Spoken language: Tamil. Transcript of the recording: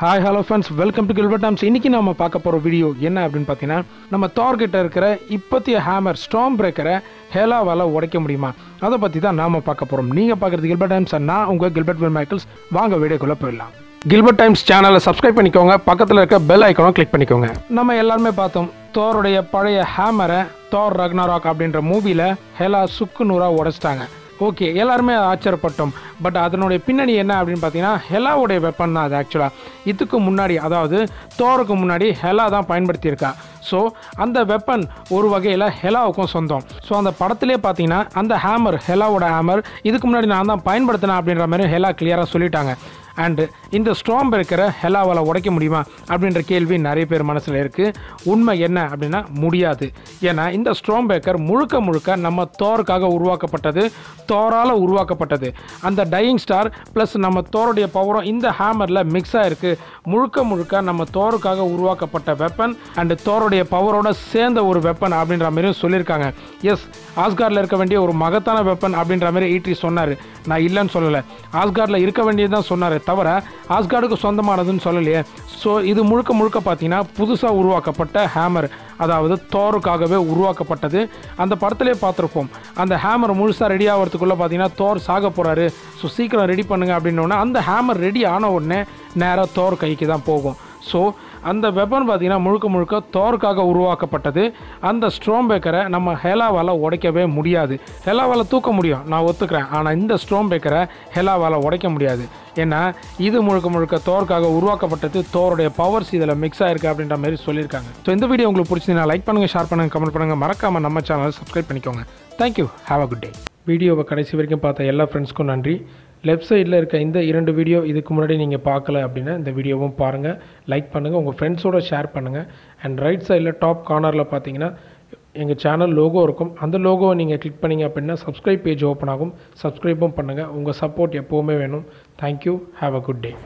hi hello friends welcome to Gilbert Toms இன்னைக்கு நம்ம பார்க்க போகிற வீடியோ என்ன அப்படின்னு பார்த்தீங்கன்னா நம்ம Thor கிட்ட இருக்கிற இப்போத்திய ஹேமர் ஸ்டாம் பிரேக்கரை ஹெலாவால் உடைக்க முடியுமா அதை பற்றி தான் நாம பார்க்க போகிறோம் நீங்கள் பார்க்குறது கில்பர்ட் டைம்ஸ் நான் உங்கள் கில்பர்ட் வில் மைக்கிள்ஸ் வாங்க வீடியோக்குள்ளே போயிடலாம் கில்பர்ட் டைம்ஸ் சேனலை சப்ஸ்கிரைப் பண்ணிக்கோங்க பக்கத்தில் இருக்க பெல் ஐக்கானை கிளிக் பண்ணிக்கோங்க நம்ம எல்லாருமே பார்த்தோம் தோருடைய பழைய ஹேமரை தோர் ரக்னாராக் அப்படின்ற மூவியில் ஹெலா சுக்கு நூறாக உடைச்சிட்டாங்க ஓகே எல்லாருமே ஆச்சரியப்பட்டோம் பட் அதனுடைய பின்னணி என்ன அப்படின்னு பார்த்தீங்கன்னா ஹெலாவுடைய வெப்பன் தான் அது ஆக்சுவலாக இதுக்கு முன்னாடி அதாவது தோருக்கு முன்னாடி ஹெலா தான் பயன்படுத்தியிருக்கா ஸோ அந்த வெப்பன் ஒரு வகையில் ஹெலாவுக்கும் சொந்தம் ஸோ அந்த படத்திலே பார்த்தீங்கன்னா அந்த ஹேமர் ஹெலாவோட ஹேமர் இதுக்கு முன்னாடி நான் தான் பயன்படுத்தினேன் அப்படின்ற மாதிரி ஹெலா கிளியராக சொல்லிட்டாங்க அண்டு இந்த ஸ்ட்ராம் இருக்கிற ஹெலாவால் உடைக்க முடியுமா அப்படின்ற கேள்வி நிறைய பேர் மனசில் இருக்குது உண்மை என்ன அப்படின்னா முடியாது ஏன்னா இந்த ஸ்ட்ராம் பேக்கர் முழுக்க முழுக்க நம்ம தோருக்காக உருவாக்கப்பட்டது தோரால் உருவாக்கப்பட்டது அந்த டையிங் ஸ்டார் ப்ளஸ் நம்ம தோருடைய பவரும் இந்த ஹேமரில் மிக்ஸ் ஆகிருக்கு முழுக்க முழுக்க நம்ம தோருக்காக உருவாக்கப்பட்ட வெப்பன் அண்டு தோருடைய பவரோட சேர்ந்த ஒரு வெப்பன் அப்படின்ற மாதிரியும் சொல்லியிருக்காங்க எஸ் ஆஸ்கார்டில் இருக்க வேண்டிய ஒரு மகத்தான வெப்பன் அப்படின்ற மாதிரி ஈட்ரி சொன்னார் நான் இல்லைன்னு சொல்லலை ஆஸ்கார்டில் இருக்க வேண்டியது தான் சொன்னார் தவிர ஆஸ்கார்டுக்கு சொந்தமானதுன்னு சொல்லலையே ஸோ இது முழுக்க முழுக்க பார்த்தீங்கன்னா புதுசாக உருவாக்கப்பட்ட ஹேமர் அதாவது தோருக்காகவே உருவாக்கப்பட்டது அந்த படத்திலே பார்த்துருப்போம் அந்த ஹேமர் முழுசாக ரெடி ஆகிறதுக்குள்ளே பார்த்தீங்கன்னா தோர் சாக போகிறாரு ஸோ சீக்கிரம் ரெடி பண்ணுங்க அப்படின்னோடனே அந்த ஹேமர் ரெடி ஆன உடனே நேராக தோர் கைக்கு தான் போகும் ஸோ அந்த வெப்பன் பார்த்தீங்கன்னா முழுக்க முழுக்க தோருக்காக உருவாக்கப்பட்டது அந்த ஸ்ட்ரோம் பேக்கரை நம்ம ஹெலாவால் உடைக்கவே முடியாது ஹெலாவால் தூக்க முடியும் நான் ஒத்துக்கிறேன் ஆனால் இந்த ஸ்ட்ரோம் பேக்கரை ஹெலாவால் உடைக்க முடியாது ஏன்னா இது முழுக்க முழுக்க தோருக்காக உருவாக்கப்பட்டது தோருடைய பவர்ஸ் இதில் மிக்ஸ் ஆயிருக்கு அப்படின்ற மாதிரி சொல்லியிருக்காங்க ஸோ இந்த வீடியோ உங்களுக்கு பிடிச்சிருந்தா லைக் பண்ணுங்கள் ஷேர் பண்ணுங்கள் கமெண்ட் பண்ணுங்கள் மறக்காமல் நம்ம சேனலை சப்ஸ்கிரைப் பண்ணிக்கோங்க thank you have a good day வீடியோவை கடைசி வரைக்கும் பார்த்த எல்லா ஃப்ரெண்ட்ஸ்க்கும் நன்றி லெஃப்ட் சைடில் இருக்க இந்த இரண்டு வீடியோ இதுக்கு முன்னாடி நீங்கள் பார்க்கல அப்படின்னா இந்த வீடியோவும் பாருங்கள் லைக் பண்ணுங்கள் உங்கள் ஃப்ரெண்ட்ஸோட ஷேர் பண்ணுங்கள் அண்ட் ரைட் சைடில் டாப் கார்னரில் பார்த்தீங்கன்னா எங்கள் சேனல் லோகோ இருக்கும் அந்த லோகோவை நீங்கள் கிளிக் பண்ணீங்க அப்படின்னா சப்ஸ்கிரைப் பேஜ் ஓப்பன் ஆகும் சப்ஸ்கிரைப்பும் பண்ணுங்கள் உங்கள் சப்போர்ட் எப்போவுமே வேணும் thank you have a good day